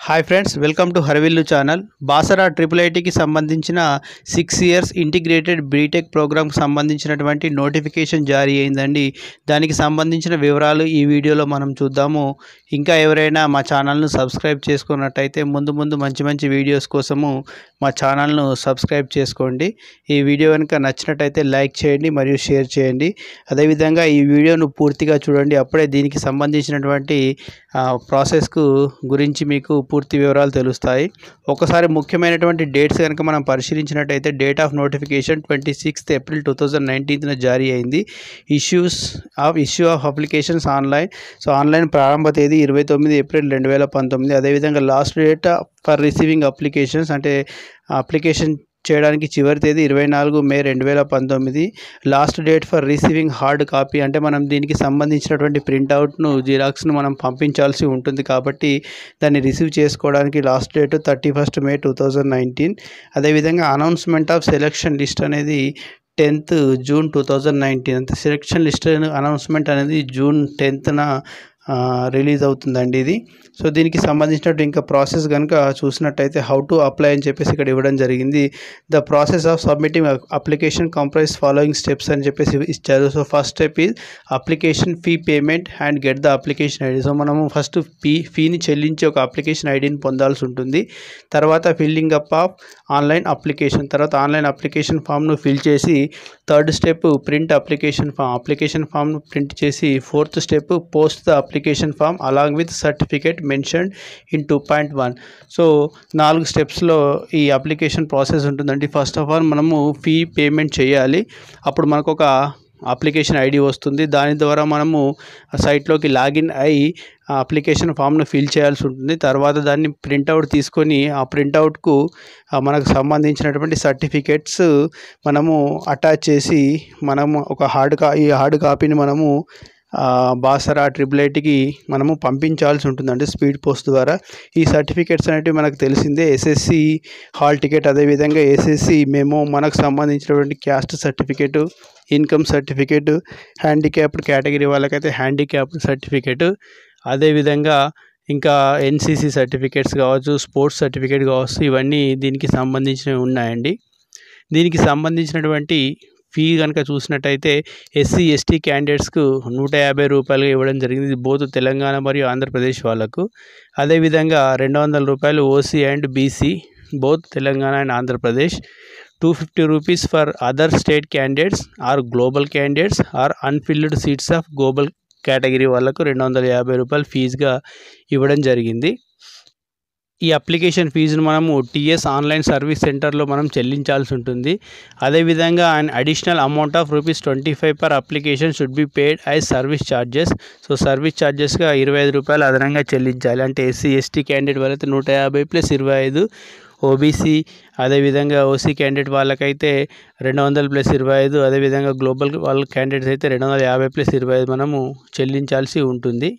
hi friends welcome to Haravillu channel Basara triple ఐటీకి సంబంధించిన six years integrated BTech ప్రోగ్రామ్కి సంబంధించినటువంటి నోటిఫికేషన్ జారీ అయిందండి దానికి సంబంధించిన వివరాలు ఈ వీడియోలో మనం చూద్దాము ఇంకా ఎవరైనా మా ఛానల్ను సబ్స్క్రైబ్ చేసుకున్నట్టయితే ముందు ముందు మంచి మంచి వీడియోస్ కోసము మా ఛానల్ను సబ్స్క్రైబ్ చేసుకోండి ఈ వీడియో కనుక నచ్చినట్టయితే లైక్ చేయండి మరియు షేర్ చేయండి అదేవిధంగా ఈ వీడియోను పూర్తిగా చూడండి అప్పుడే దీనికి సంబంధించినటువంటి ఆ, ప్రాసెస్కు గురించి మీకు పూర్తి వివరాలు తెలుస్తాయి ఒకసారి ముఖ్యమైనటువంటి డేట్స్ కనుక మనం పరిశీలించినట్టయితే date of notification twenty sixth April two thousand నైన్టీన్త్న జారీ అయింది issues of issue of applications online so online ప్రారంభ తేదీ ఇరవై తొమ్మిది ఏప్రిల్ రెండు వేల పంతొమ్మిది అదేవిధంగా last date for receiving applications అంటే అప్లికేషన్ చేయడానికి చివరి తేదీ ఇరవై నాలుగు మే రెండు వేల పంతొమ్మిది last date for receiving hard copy అంటే మనం దీనికి సంబంధించినటువంటి ప్రింట్అవుట్ను జిరాక్స్ను మనం పంపించాల్సి ఉంటుంది కాబట్టి దాన్ని రిసీవ్ చేసుకోవడానికి last date thirty first May two thousand nineteen అదేవిధంగా అనౌన్స్మెంట్ ఆఫ్ సెలక్షన్ లిస్ట్ అనేది tenth June two thousand nineteen అంటే సెలక్షన్ లిస్ట్ అనౌన్స్మెంట్ అనేది జూన్ టెన్త్న రిలీజ్ అవుతుందండి ఇది సో దీనికి సంబంధించినట్టు ఇంకా ప్రాసెస్ కనుక చూసినట్టయితే హౌ టు అప్లై అని చెప్పేసి ఇక్కడ ఇవ్వడం జరిగింది the process of submitting application comprise following steps అని చెప్పేసి ఇచ్చారు so first step is application fee payment and get the application ID so మనము ఫస్ట్ ఫీ ఫీని చెల్లించి ఒక అప్లికేషన్ ఐడిని పొందాల్సి ఉంటుంది తర్వాత filling up of online application తర్వాత ఆన్లైన్ అప్లికేషన్ ఫామ్ను ఫిల్ చేసి third step print application form application ఫామ్ను ప్రింట్ చేసి fourth step post the application form along with certificate mention in two point one so నాలుగు స్టెప్స్లో ఈ అప్లికేషన్ ప్రాసెస్ ఉంటుందండి first of all మనము ఫీ పేమెంట్ చేయాలి అప్పుడు మనకు ఒక అప్లికేషన్ ఐడి వస్తుంది దాని ద్వారా మనము ఆ సైట్లోకి లాగిన్ అయి ఆ అప్లికేషన్ ఫామ్ను ఫిల్ చేయాల్సి ఉంటుంది తర్వాత దాన్ని ప్రింట్అవుట్ తీసుకొని ఆ ప్రింట్అవుట్కు మనకు సంబంధించినటువంటి సర్టిఫికేట్స్ మనము అటాచ్ చేసి మనము ఒక హార్డ్ కా ఈ హార్డ్ కాపీని మనము ఆ, బాసరా ట్రిపుల్ ఐటీకి మనము పంపించాల్సి ఉంటుందండి స్పీడ్ పోస్ట్ ద్వారా ఈ సర్టిఫికేట్స్ అనేటివి మనకు తెలిసిందే ఎస్ఎస్సి హాల్ టికెట్ అదేవిధంగా ఎస్ఎస్సి మేము మనకు సంబంధించినటువంటి caste certificate income certificate handicapped category వాళ్ళకైతే హ్యాండిక్యాప్డ్ సర్టిఫికేట్ అదేవిధంగా ఇంకా ఎన్సీసీ సర్టిఫికేట్స్ కావచ్చు స్పోర్ట్స్ సర్టిఫికేట్ కావచ్చు ఇవన్నీ దీనికి సంబంధించినవి ఉన్నాయండి దీనికి సంబంధించినటువంటి ఫీ కనుక చూసినట్టయితే ఎస్సీ ఎస్టీ క్యాండిడేట్స్కు నూట యాభై రూపాయలు ఇవ్వడం జరిగింది ఇది బోత్ తెలంగాణ మరియు ఆంధ్రప్రదేశ్ వాళ్ళకు అదేవిధంగా రెండు వందల రూపాయలు OC and BC both Telangana and Andhra Pradesh two fifty rupees for other state candidates or global candidates or unfilled seats of global category వాళ్ళకు రెండు వందల యాభై రూపాయలు ఫీజుగా ఇవ్వడం జరిగింది ఈ అప్లికేషన్ ఫీజును మనము టీఎస్ ఆన్లైన్ సర్వీస్ సెంటర్లో మనం చెల్లించాల్సి ఉంటుంది అదేవిధంగా and additional amount of rupees twenty five per application should be paid I service charges so service ఛార్జెస్గా ఇరవై ఐదు రూపాయలు అదనంగా చెల్లించాలి అంటే ఎస్సీ ఎస్టీ క్యాండిడేట్ వాళ్ళైతే నూట యాభై ప్లస్ ఇరవై ఐదు ఓబీసీ అదేవిధంగా ఓసీ క్యాండిడేట్ వాళ్ళకైతే రెండు వందలు ప్లస్ ఇరవై ఐదు అదేవిధంగా గ్లోబల్ వాళ్ళ క్యాండిడేట్స్ అయితే రెండు వందల యాభై ప్లస్ ఇరవై ఐదు మనము చెల్లించాల్సి ఉంటుంది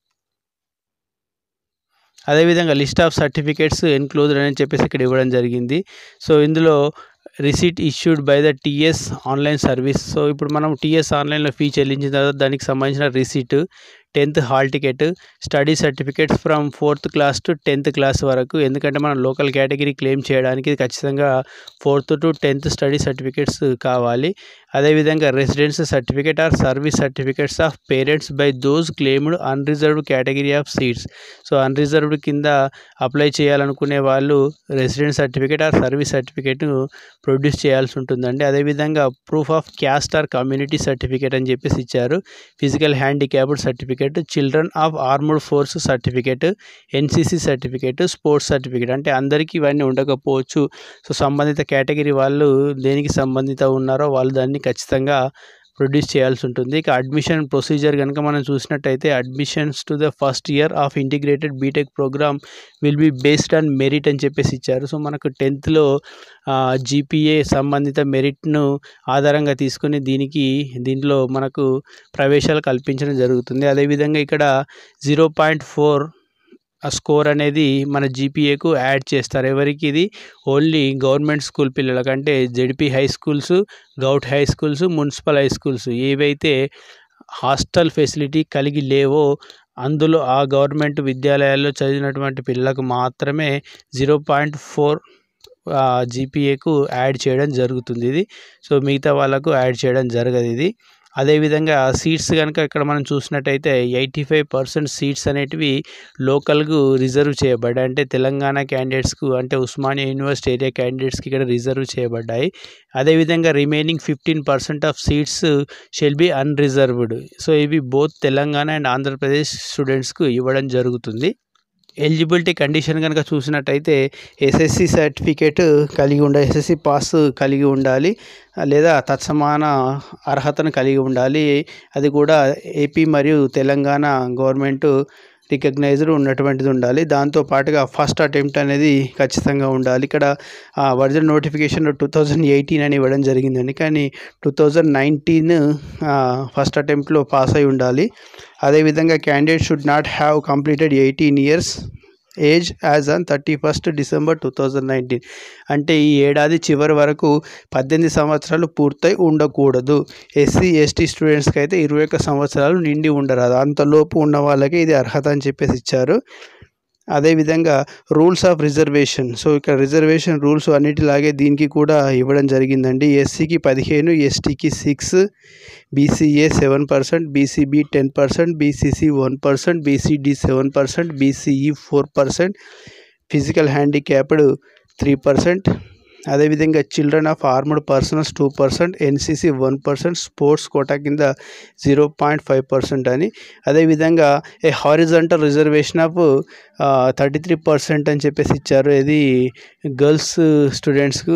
అదేవిధంగా లిస్ట్ ఆఫ్ సర్టిఫికేట్స్ ఎన్క్లోజ్డ్ అని చెప్పేసి ఇక్కడ ఇవ్వడం జరిగింది సో ఇందులో receipt issued by the TS online service so ఇప్పుడు మనం టీఎస్ ఆన్లైన్లో ఫీ చెల్లించిన తర్వాత దానికి సంబంధించిన receipt tenth hall ticket study certificates from fourth class to tenth class వరకు ఎందుకంటే మనం లోకల్ కేటగిరీ క్లెయిమ్ చేయడానికి ఇది ఖచ్చితంగా fourth to tenth study certificates కావాలి అదేవిధంగా residence certificate or service certificates of parents by those claimed unreserved category of seats so unreserved కింద apply చేయాలనుకునే వాళ్ళు residence certificate or service certificate produce చేయాల్సి ఉంటుందండి అదేవిధంగా proof of caste or community certificate అని చెప్పేసి ఇచ్చారు physical handicapped certificate children of armoured force certificate NCC certificate sports certificate అంటే అందరికీ ఇవన్నీ ఉండకపోవచ్చు సో సంబంధిత కేటగిరీ వాళ్ళు దేనికి సంబంధిత ఉన్నారో వాళ్ళు దాన్ని ఖచ్చితంగా ప్రొడ్యూస్ చేయాల్సి ఉంటుంది ఇక అడ్మిషన్ ప్రొసీజర్ కనుక మనం చూసినట్టయితే admissions to the first year of integrated BTech programme will be based on merit అని చెప్పేసి ఇచ్చారు సో మనకు టెన్త్లో జీపీఏ సంబంధిత మెరిట్ను ఆధారంగా తీసుకుని దీనికి దీంట్లో మనకు ప్రవేశాలు కల్పించడం జరుగుతుంది అదేవిధంగా ఇక్కడ జీరో పాయింట్ ఫోర్ ఆ స్కోర్ అనేది మన జీపీఏకు యాడ్ చేస్తారు ఎవరికి ఇది ఓన్లీ గవర్నమెంట్ స్కూల్ పిల్లలకంటే ZP high schools govt high schools municipal high schools ఏవైతే హాస్టల్ ఫెసిలిటీ కలిగి లేవో అందులో ఆ గవర్నమెంట్ విద్యాలయాల్లో చదివినటువంటి పిల్లలకు మాత్రమే జీరో పాయింట్ ఫోర్ జీపీఏకు యాడ్ చేయడం జరుగుతుంది ఇది సో మిగతా వాళ్ళకు యాడ్ చేయడం జరగదు ఇది అదేవిధంగా సీట్స్ కనుక ఇక్కడ మనం చూసినట్టయితే ఎయిటీ ఫైవ్ పర్సెంట్ సీట్స్ అనేటివి లోకల్కు రిజర్వ్ చేయబడ్డాయి అంటే తెలంగాణ క్యాండిడేట్స్కు అంటే ఉస్మానియా యూనివర్సిటీ ఏరియా క్యాండిడేట్స్కి ఇక్కడ రిజర్వ్ చేయబడ్డాయి అదేవిధంగా remaining fifteen percent of seats shall be unreserved so ఇవి బోత్ తెలంగాణ అండ్ ఆంధ్రప్రదేశ్ స్టూడెంట్స్కు ఇవ్వడం జరుగుతుంది ఎలిజిబిలిటీ కండిషన్ కనుక చూసినట్టయితే ఎస్ఎస్సి సర్టిఫికేట్ కలిగి ఉండాలి ఎస్ఎస్సి పాస్ కలిగి ఉండాలి లేదా తత్సమాన అర్హతను కలిగి ఉండాలి అది కూడా ఏపీ మరియు తెలంగాణ గవర్నమెంట్ రికగ్నైజ్డ్ ఉన్నటువంటిది ఉండాలి దాంతో పాటుగా ఫస్ట్ అటెంప్ట్ అనేది ఖచ్చితంగా ఉండాలి ఇక్కడ version notification two thousand eighteen అని ఇవ్వడం జరిగిందండి కానీ టూ థౌజండ్ నైన్టీన్ ఫస్ట్ అటెంప్ట్లో పాస్ అయి ఉండాలి అదేవిధంగా candidate should not have completed eighteen years age as on thirty first December two thousand nineteen అంటే ఈ ఏడాది చివరి వరకు పద్దెనిమిది సంవత్సరాలు పూర్తయి ఉండకూడదు ఎస్సీ ఎస్టీ స్టూడెంట్స్కి అయితే ఇరవై ఒక్క సంవత్సరాలు నిండి ఉండరాదు అంతలోపు ఉన్న వాళ్ళకి ఇది అర్హత అని చెప్పేసి ఇచ్చారు అదేవిధంగా రూల్స్ ఆఫ్ రిజర్వేషన్ సో ఇక్కడ రిజర్వేషన్ రూల్స్ అన్నిటిలాగే దీనికి కూడా ఇవ్వడం జరిగిందండి ఎస్సీకి పదిహేను ఎస్టీకి six BCA seven percent BCB ten percent BCC one percent BCD seven percent BCE four percent physical handicapped three percent అదేవిధంగా children of armed personnels two percent NCC one percent sports quota కింద zero point five percent అని అదేవిధంగా a horizontal reservation of thirty three percent అని చెప్పేసి ఇచ్చారు ఇది girls స్టూడెంట్స్కు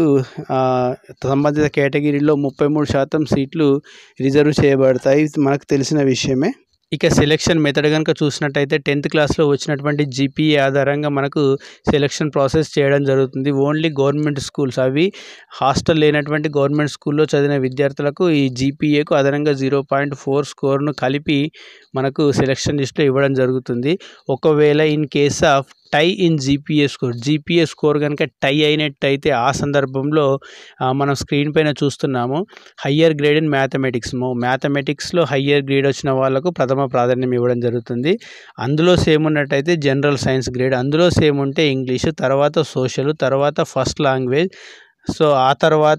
సంబంధిత కేటగిరీలో ముప్పై మూడు శాతం సీట్లు రిజర్వ్ చేయబడతాయి ఇది మనకు తెలిసిన విషయమే ఇక సెలెక్షన్ మెథడ్ కనుక చూసినట్టయితే టెన్త్ క్లాస్లో వచ్చినటువంటి జీపీఏ ఆధారంగా మనకు సెలెక్షన్ ప్రాసెస్ చేయడం జరుగుతుంది ఓన్లీ గవర్నమెంట్ స్కూల్స్ అవి హాస్టల్ లేనటువంటి గవర్నమెంట్ స్కూల్లో చదివిన విద్యార్థులకు ఈ జీపీఏకు అదనంగా జీరో పాయింట్ ఫోర్ స్కోర్ను కలిపి మనకు సెలెక్షన్ లిస్ట్లో ఇవ్వడం జరుగుతుంది ఒకవేళ in case of tie in GPA score GPA score కనుక టై అయినట్టయితే ఆ సందర్భంలో మనం స్క్రీన్ పైన చూస్తున్నాము హయ్యర్ గ్రేడ్ ఇన్ మ్యాథమెటిక్స్ మ్యాథమెటిక్స్లో హయ్యర్ గ్రేడ్ వచ్చిన వాళ్ళకు ప్రథమ ప్రాధాన్యం ఇవ్వడం జరుగుతుంది అందులో సేమ్ ఉన్నట్టయితే జనరల్ సైన్స్ గ్రేడ్ అందులో సేమ్ ఉంటే ఇంగ్లీష్ తర్వాత సోషల్ తర్వాత ఫస్ట్ లాంగ్వేజ్ సో ఆ తర్వాత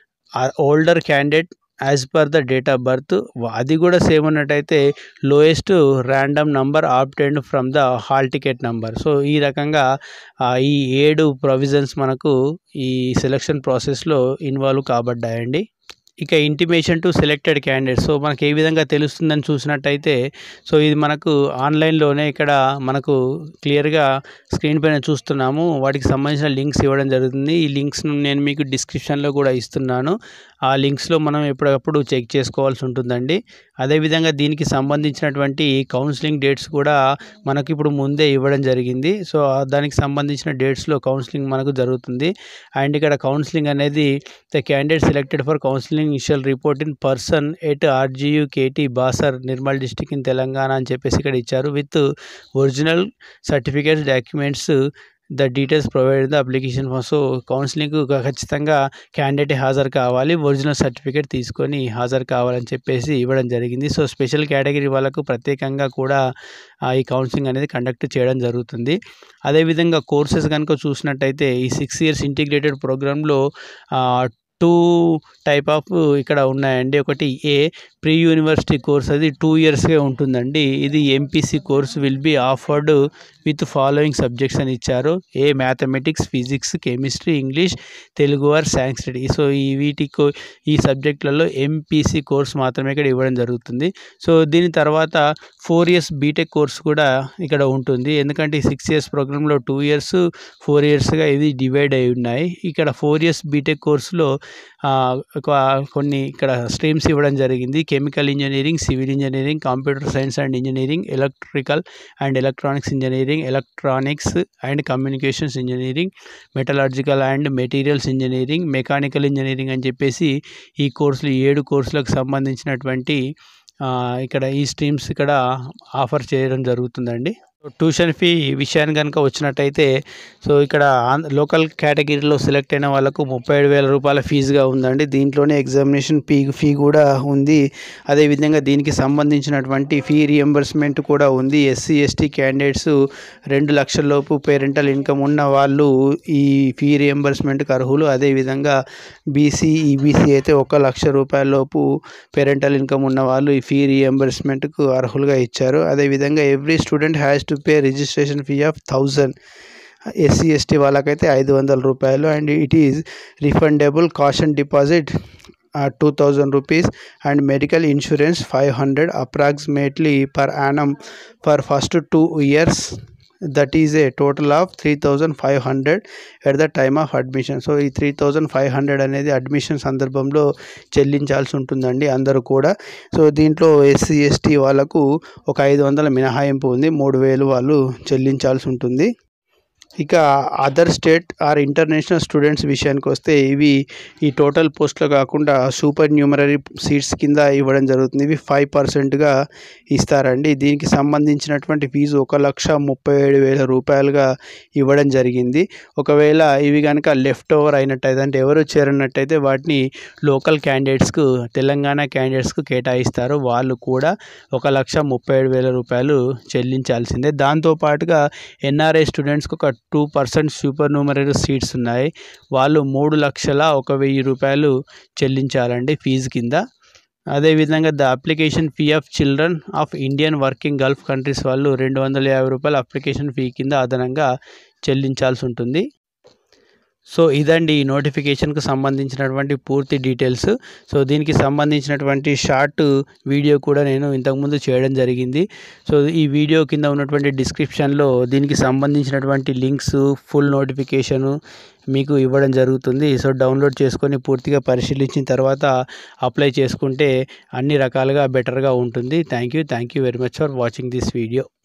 older candidate as per the date of birth అది కూడా సేమ్ ఉన్నట్టయితే lowest random number obtained from the hall ticket number so ఈ రకంగా ఈ ఏడు ప్రొవిజన్స్ మనకు ఈ సెలక్షన్ ప్రాసెస్లో ఇన్వాల్వ్ కాబడ్డాయండి ఇక intimation to selected candidates so మనకి ఏ విధంగా తెలుస్తుందని చూసినట్టయితే సో ఇది మనకు ఆన్లైన్లోనే ఇక్కడ మనకు క్లియర్గా స్క్రీన్ పైన చూస్తున్నాము వాటికి సంబంధించిన లింక్స్ ఇవ్వడం జరుగుతుంది ఈ లింక్స్ను నేను మీకు డిస్క్రిప్షన్లో కూడా ఇస్తున్నాను ఆ లింక్స్లో మనం ఎప్పటికప్పుడు చెక్ చేసుకోవాల్సి ఉంటుందండి అదేవిధంగా దీనికి సంబంధించినటువంటి కౌన్సిలింగ్ డేట్స్ కూడా మనకి ఇప్పుడు ముందే ఇవ్వడం జరిగింది సో దానికి సంబంధించిన డేట్స్లో కౌన్సిలింగ్ మనకు జరుగుతుంది అండ్ ఇక్కడ కౌన్సిలింగ్ అనేది the candidate selected for counselling shall report in person at RGU KT Basar Nirmal district in Telangana అని చెప్పేసి ఇక్కడ ఇచ్చారు with original certificates documents the details provide the application form so కౌన్సిలింగ్కు ఖచ్చితంగా క్యాండిడేట్ హాజరు కావాలి ఒరిజినల్ సర్టిఫికేట్ తీసుకొని హాజరు కావాలని చెప్పేసి ఇవ్వడం జరిగింది సో స్పెషల్ కేటగిరీ వాళ్ళకు ప్రత్యేకంగా కూడా ఈ కౌన్సిలింగ్ అనేది కండక్ట్ చేయడం జరుగుతుంది అదేవిధంగా కోర్సెస్ కనుక చూసినట్టయితే ఈ సిక్స్ ఇయర్స్ ఇంటిగ్రేటెడ్ ప్రోగ్రాంలో టూ టైప్ ఆఫ్ ఇక్కడ ఉన్నాయండి ఒకటి ఏ ప్రీ యూనివర్సిటీ కోర్స్ అది టూ ఇయర్స్గా ఉంటుందండి ఇది MPC course will be offered with following subjects అని ఇచ్చారు ఏ mathematics physics chemistry English Telugu or Sanskrit so ఈ వీటికి ఈ సబ్జెక్టులలో ఎంపీసీ కోర్స్ మాత్రమే ఇక్కడ ఇవ్వడం జరుగుతుంది సో దీని తర్వాత ఫోర్ ఇయర్స్ బీటెక్ కోర్స్ కూడా ఇక్కడ ఉంటుంది ఎందుకంటే సిక్స్ ఇయర్స్ ప్రోగ్రాంలో టూ ఇయర్స్ ఫోర్ ఇయర్స్గా ఇది డివైడ్ అయి ఉన్నాయి ఇక్కడ ఫోర్ ఇయర్స్ బీటెక్ కోర్సులో కొన్ని ఇక్కడ స్ట్రీమ్స్ ఇవ్వడం జరిగింది chemical engineering civil engineering computer science and engineering electrical and electronics engineering electronics and communications engineering metallurgical and materials engineering mechanical engineering అని చెప్పేసి ఈ కోర్సులు ఏడు కోర్సులకు సంబంధించినటువంటి ఇక్కడ ఈ స్ట్రీమ్స్ ఇక్కడ ఆఫర్ చేయడం జరుగుతుందండి ట్యూషన్ ఫీ విషయాన్ని కనుక వచ్చినట్టయితే సో ఇక్కడ ఆంధ్ర లోకల్ కేటగిరీలో సెలెక్ట్ అయిన వాళ్ళకు ముప్పై ఏడు వేల రూపాయల ఫీజుగా ఉందండి దీంట్లోనే ఎగ్జామినేషన్ ఫీ ఫీ కూడా ఉంది అదేవిధంగా దీనికి సంబంధించినటువంటి ఫీ రియంబర్స్మెంట్ కూడా ఉంది ఎస్సీ ఎస్టీ క్యాండిడేట్స్ రెండు లక్షల లోపు పేరెంటల్ ఇన్కమ్ ఉన్న వాళ్ళు ఈ ఫీ రియంబర్స్మెంట్కి అర్హులు అదేవిధంగా బీసీ ఈబీసీ అయితే ఒక లక్ష రూపాయల లోపు పేరెంటల్ ఇన్కమ్ ఉన్న వాళ్ళు ఈ ఫీ రియంబర్స్మెంట్కు అర్హులుగా ఇచ్చారు అదేవిధంగా every student has to pay registration fee of thousand SC ST వాళ్ళకైతే ఐదు వందల రూపాయలు and it is refundable caution deposit two thousand rupees and medical insurance five hundred approximately per annum for first two years that is a total of three thousand five hundred at the time of admission so ఈ three thousand five hundred అనేది admission సందర్భంలో చెల్లించాల్సి ఉంటుందండి అందరూ కూడా so దీంట్లో SC ST వాళ్ళకు ఒక ఐదు వందల మినహాయింపు ఉంది మూడు వేలు వాళ్ళు చెల్లించాల్సి ఉంటుంది ఇక other state or international students విషయానికి వస్తే ఇవి ఈ టోటల్ పోస్టులు కాకుండా సూపర్ న్యూమరరీ సీట్స్ కింద ఇవ్వడం జరుగుతుంది ఇవి ఫైవ్ పర్సెంట్గా ఇస్తారండి దీనికి సంబంధించినటువంటి ఫీజు ఒక లక్ష ముప్పై ఏడు వేల రూపాయలుగా ఇవ్వడం జరిగింది ఒకవేళ ఇవి కనుక లెఫ్ట్ ఓవర్ అయినట్టయితే అంటే ఎవరు చేరనట్టయితే వాటిని లోకల్ క్యాండిడేట్స్కు తెలంగాణ క్యాండిడేట్స్కు కేటాయిస్తారు వాళ్ళు కూడా ఒక లక్ష ముప్పై ఏడు వేల రూపాయలు చెల్లించాల్సిందే దాంతోపాటుగా ఎన్ఆర్ఐ స్టూడెంట్స్కి ఒక two percent supernumerary seats ఉన్నాయి వాళ్ళు మూడు లక్షల ఒక వెయ్యి రూపాయలు చెల్లించాలండి ఫీజు కింద అదేవిధంగా the application fee of children of Indian working Gulf countries వాళ్ళు రెండు వందల యాభై రూపాయల అప్లికేషన్ ఫీ కింద అదనంగా చెల్లించాల్సి ఉంటుంది సో ఇదండి ఈ నోటిఫికేషన్కి సంబంధించినటువంటి పూర్తి డీటెయిల్స్ సో దీనికి సంబంధించినటువంటి షార్ట్ వీడియో కూడా నేను ఇంతకుముందు చేయడం జరిగింది సో ఈ వీడియో కింద ఉన్నటువంటి డిస్క్రిప్షన్లో దీనికి సంబంధించినటువంటి లింక్స్ ఫుల్ నోటిఫికేషను మీకు ఇవ్వడం జరుగుతుంది సో డౌన్లోడ్ చేసుకొని పూర్తిగా పరిశీలించిన తర్వాత అప్లై చేసుకుంటే అన్ని రకాలుగా బెటర్గా ఉంటుంది thank you thank you very much for watching this video